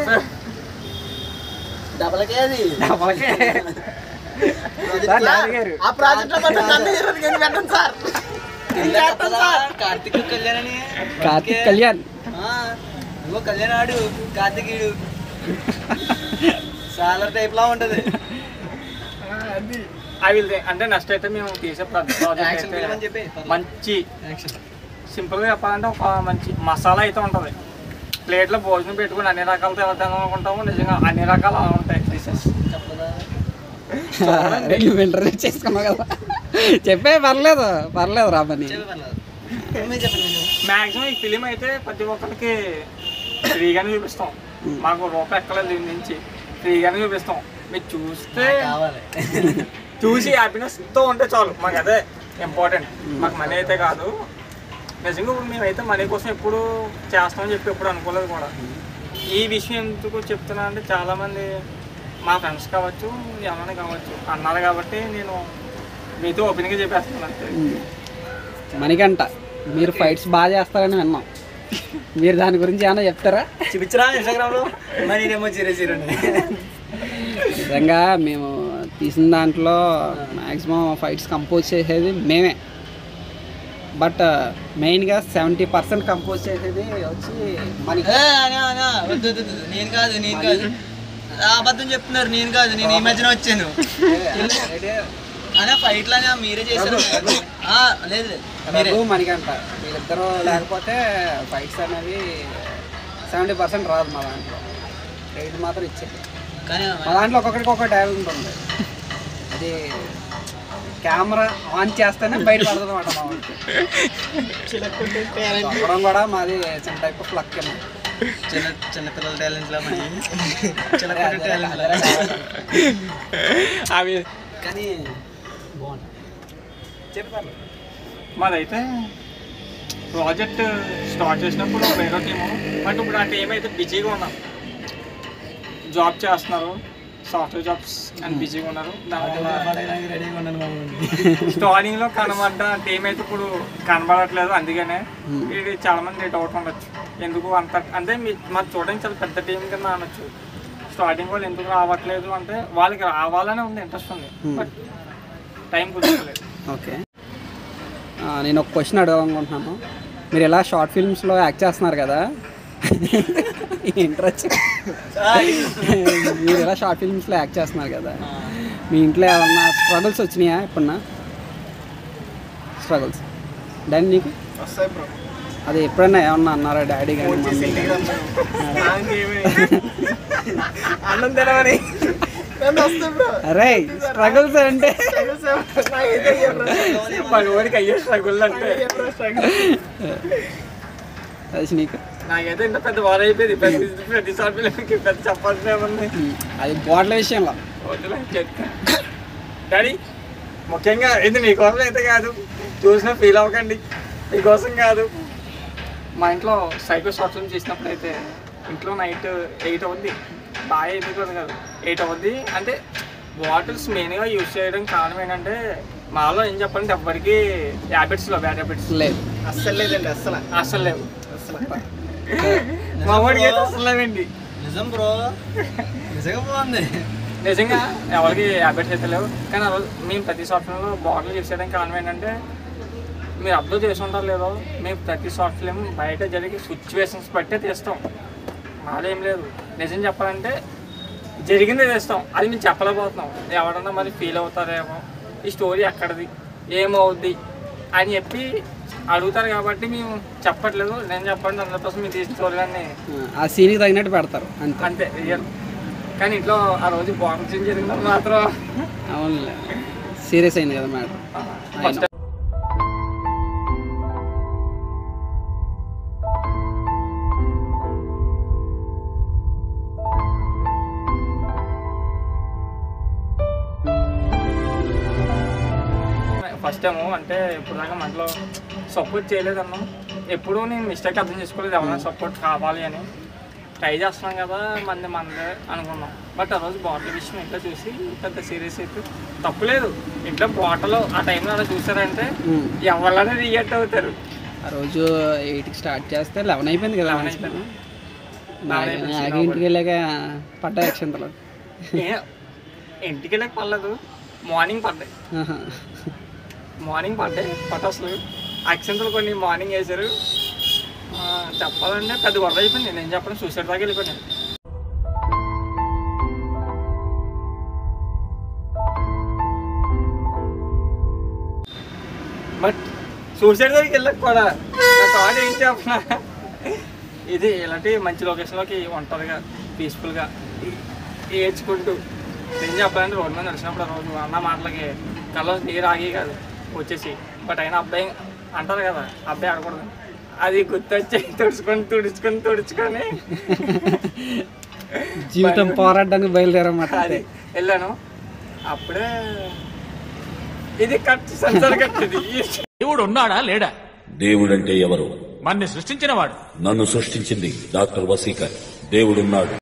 డబల్ కే అది డబల్కే. Project సార్ లా? డాడీ గారు ఆ ప్రాజెక్ట్ లో మాత్రం నన్ను హీరోని కానీ పెట్టండి సార్ ఇలా చెప్పదా? కార్తీక్ కళ్యాణ్ అని కార్తిక్ కళ్యాణ్ ఆ, ఇగో కళ్యాణ్ ఆడు కార్తీకుడు సాలర్ టైప్ లా ఉంటది అది అవి అంటే నెక్స్ట్ అయితే మేము తీసే ప్రాజెక్ట్ Action film అని చెప్పి. అయితే మంచి సింపుల్గా చెప్పాలంటే ఒక మంచి మసాలా అయితే ఉంటుంది ప్లేట్లో భోజనం పెట్టుకుని అన్ని రకాలతో ఎలా తినాలనుకుంటామో నిజంగా అన్ని రకాలు అలా ఉంటాయి డిషెస్ నువ్వు ఇంటర్వ్యూ చేసుకున్నావు కదా చెప్పే పర్లేదు పర్లేదు రాబని మ్యాక్సిమం ఈ ఫిలిం అయితే ప్రతి ఒక్కరికి ఫ్రీగానే చూపిస్తాం మాకు రూపాయి ఎక్కలేదు దీని నుంచి ఫ్రీగానే చూపిస్తాం మీరు చూస్తే చూసి హ్యాపీనెస్తో ఉంటే చాలు మాకు అదే ఇంపార్టెంట్ మాకు మనీ అయితే కాదు నిజంగా ఇప్పుడు మేమైతే మనీ కోసం ఎప్పుడు చేస్తామని చెప్పి ఎప్పుడు అనుకోలేదు కూడా ఈ విషయం ఎందుకు చెప్తున్నా అంటే చాలామంది మా ఫ్రెండ్స్ కావచ్చు ఎవరైనా కావచ్చు అన్నారు కాబట్టి నేను మీతో ఓపెన్గా చెప్పేస్తున్నాను అంతే మనకంట మీరు ఫైట్స్ బాగా చేస్తారని విన్నాం మీరు దాని గురించి ఏమైనా చెప్తారా చూపించరా ఇన్స్టాగ్రామ్ లో మరి నేనేమో జీరో జీరో నిజంగా మేము తీసిన దాంట్లో మ్యాక్సిమం ఫైట్స్ కంపోజ్ చేసేది మేమే బట్ మెయిన్గా సెవెంటీ పర్సెంట్ కంపోజ్ చేసేది వచ్చి మనకి వద్దు వద్దు, వద్దు. నేను కాదు నేను కాదు ఆ అబద్ధం చెప్తున్నారు నేను కాదు నేను ఈ మధ్యన వచ్చాను అనే ఫైట్ లాగా మీరే చేశారు ఆ, లేదు లేదు మీరే రఘు మనకంట వీళ్ళిద్దరూ లేకపోతే ఫైట్స్ అనేవి సెవెంటీ పర్సెంట్ రాదు మా దాంట్లో రేట్ మాత్రం ఇచ్చేది కానీ మా దాంట్లో ఒక్కొక్కడికి ఒక్కొక్క టాలెంట్ ఉంది అది కెమెరా ఆన్ చేస్తేనే బయట పడుతుంది అనమాట మా వాడికి చెప్పడం కూడా మాది చిన్న టైప్ ఆఫ్ లక్ ఏమో చిన్న చిన్న పిల్లల టాలెంట్ లా మరి చిన్న టాలెంట్ లా అవి కానీ బాగుంది చెప్పాలి మాదైతే ప్రాజెక్ట్ స్టార్ట్ చేసినప్పుడు వేరే టీము బట్ ఇప్పుడు ఆ టీం అయితే బిజీగా ఉన్నాం జాబ్ చేస్తున్నారు సాఫ్ట్వేర్ జాబ్స్ అని బిజీగా ఉన్నారు దానివల్ల రెడీగా ఉన్నాను బాబు స్టార్టింగ్ లో కనబడ్డ టీం అయితే ఇప్పుడు కనబడట్లేదు అందుకనే ఇది చాలా మంది డౌట్ ఉండొచ్చు ఎందుకు అంత అంటే మీ- మాకు చూడడానికి చాలా పెద్ద టీం కింద అనొచ్చు స్టార్టింగ్ వాళ్ళు ఎందుకు రావట్లేదు అంటే వాళ్ళకి రావాలనే ఉంది ఇంట్రెస్ట్ ఉంది Hmm. బట్ టైం కుదరలేదు ఓకే ఆ, నేను ఒక క్వశ్చన్ అడగాలనుకుంటున్నాను మీరు ఇలా షార్ట్ ఫిల్మ్స్లో యాక్ట్ చేస్తున్నారు కదా ఇంట్రెస్ట్ మీరు ఇలా షార్ట్ ఫిల్మ్స్లో యాక్ట్ చేస్తున్నారు కదా మీ ఇంట్లో ఏమన్నా స్ట్రగుల్స్ వచ్చినాయా ఎప్పుడన్నా స్ట్రగుల్స్ డాడీ నీకు వస్తాయి బ్రో అది ఎప్పుడన్నా ఏమన్నా అన్నారా డాడీ కానీ ఫోన్ చేసి మమ్మీ ఇంటికి కానీ? రమ్మని. నాకేమి అన్నం తినమని నన్ను వస్తాయి బ్రో అరే స్ట్రగుల్స్ అంటే నాకైతే ఏం రాదు. మగవాడికి అయ్యే స్ట్రగుల్ అంటే ఏం రాదు struggle. అది నీకు నాకైతే ఇంత పెద్ద వారు అయిపోయింది ప్రతి ప్రతి పిల్లలకి పెద్ద చెప్పాల్సిన ఏముంది అది బాటిల్ విషయంలో వద్దులే చెప్తా డాడీ ముఖ్యంగా ఇది మీకోసం అయితే కాదు చూసినా ఫీల్ అవ్వకండి మీకోసం కాదు మా ఇంట్లో సైకో షార్ట్ ఫిల్మ్ చేసినప్పుడు అయితే ఇంట్లో నైట్ ఎయిట్ అవుద్ది బాగా అయిపోతుంది కాదు ఎయిట్ అవుద్ది అంటే బాటిల్స్ మెయిన్గా యూజ్ చేయడం కారణం ఏంటంటే మాలో ఏం చెప్పాలంటే ఎవ్వరికి హ్యాబిట్స్లో బ్యాడ్ హ్యాబిట్స్ లేదు అస్సలు లేదండి అస్సలు అసలు లేవు అస్సలు మా వాడికి అయితే అసలు లేవండి నిజం బ్రో నిజంగా బాగుంది నిజంగా ఎవరికి హ్యాబిట్స్ అయితే లేవు కానీ ఆ రోజు మేము ప్రతి సాఫ్ట్వేర్లో బాటిల్ యూస్ చేయడానికి కారణం ఏంటంటే మీరు అబ్జర్వ్ చేసి ఉంటారు లేదో మేము ప్రతి షార్ట్ ఫిల్మ్ బయట జరిగే సిచ్యువేషన్స్ బట్టే తీస్తాం మాలో ఏం లేదు నిజం చెప్పాలంటే జరిగిందే తీస్తాం అది మేము చెప్పలేకపోతున్నాం ఎవరన్నా మరి ఫీల్ అవుతారేమో ఈ స్టోరీ ఎక్కడిది ఏమవుద్ది అని చెప్పి అడుగుతారు కాబట్టి మేము చెప్పట్లేదు నేను చెప్పండి హండ్రెడ్ పర్సెంట్ మీరు తీసిన స్టోరీలన్నీ ఆ సీన్కి తగినట్టు పెడతారు అంతే అంతే రియల్ కానీ ఇంట్లో ఆ రోజు బాంబ్ సీన్ జరిగినప్పుడు మాత్రం అవునులే సీరియస్ అయింది కదా మ్యాటర్ ఫస్ట్ ఫస్ట్ టైం అంటే ఇప్పుడు దాకా మనలో సపోర్ట్ చేయలేదన్నాం ఎప్పుడూ నేను మిస్టేక్ అర్థం చేసుకోలేదు ఎవరైనా సపోర్ట్ కావాలి అని ట్రై చేస్తున్నాం కదా మంది మనదే అనుకున్నాం బట్ ఆ రోజు బాటిల్ విషయం ఇంట్లో చూసి పెద్ద సీరియస్ అయితే తప్పులేదు ఇంట్లో బాటిల్ ఆ టైంలో అలా చూసారంటే ఉమ్. ఎవరైనా రియాక్ట్ అవుతారు ఆ రోజు ఎయిట్కి స్టార్ట్ చేస్తే లెవెన్ అయిపోయింది కదా 11 అయిపోయింది. నాకు అయిపోయింది, నాకు సినిమా ఇంటికి వెళ్ళాక పడ్డా అక్షంతలు ఏ, ఇంటికి వెళ్ళక పర్లేదు మార్నింగ్ పడ్డాయి ఆహా. మార్నింగ్ పడ్డాయి పటాసులు అక్షంతలు కొన్ని మార్నింగ్ వేశారు ఆ, చెప్పాలంటే పెద్ద గొడవ అయిపోయింది నేను చెప్పడం సూసైడ్ దాకా వెళ్ళిపోయాను బట్ సూసైడ్ దగ్గరికి వెళ్ళక కూడా నా థాట్ ఏం చెప్పిన ఇది ఇలాంటి మంచి లొకేషన్లోకి ఒంటరిగా పీస్ఫుల్గా ఏడ్చుకుంటూ ఏం చెప్పాలంటే రోడ్డు మీద నడిచినప్పుడు ఆ రోజు అన్న మాటలకి కళ్ళ నీరు ఆగి కాదు వచ్చేసి బట్ అయినా అబ్బాయి అంటారు కదా అబ్బాయి ఆడకూడదు అది గుర్తొచ్చి తుడుచుకొని తుడుచుకొని తుడుచుకొని జీవితం పోరాడడానికి బయలుదేరమాట అది వెళ్ళాను అప్పుడే ఇది కట్ సెన్సర్ కట్ ఇది దేవుడు ఉన్నాడా లేడా దేవుడంటే ఎవరు మన్ని సృష్టించిన వాడు నన్ను సృష్టించింది డాక్టర్ వసీకర్ దేవుడున్నాడు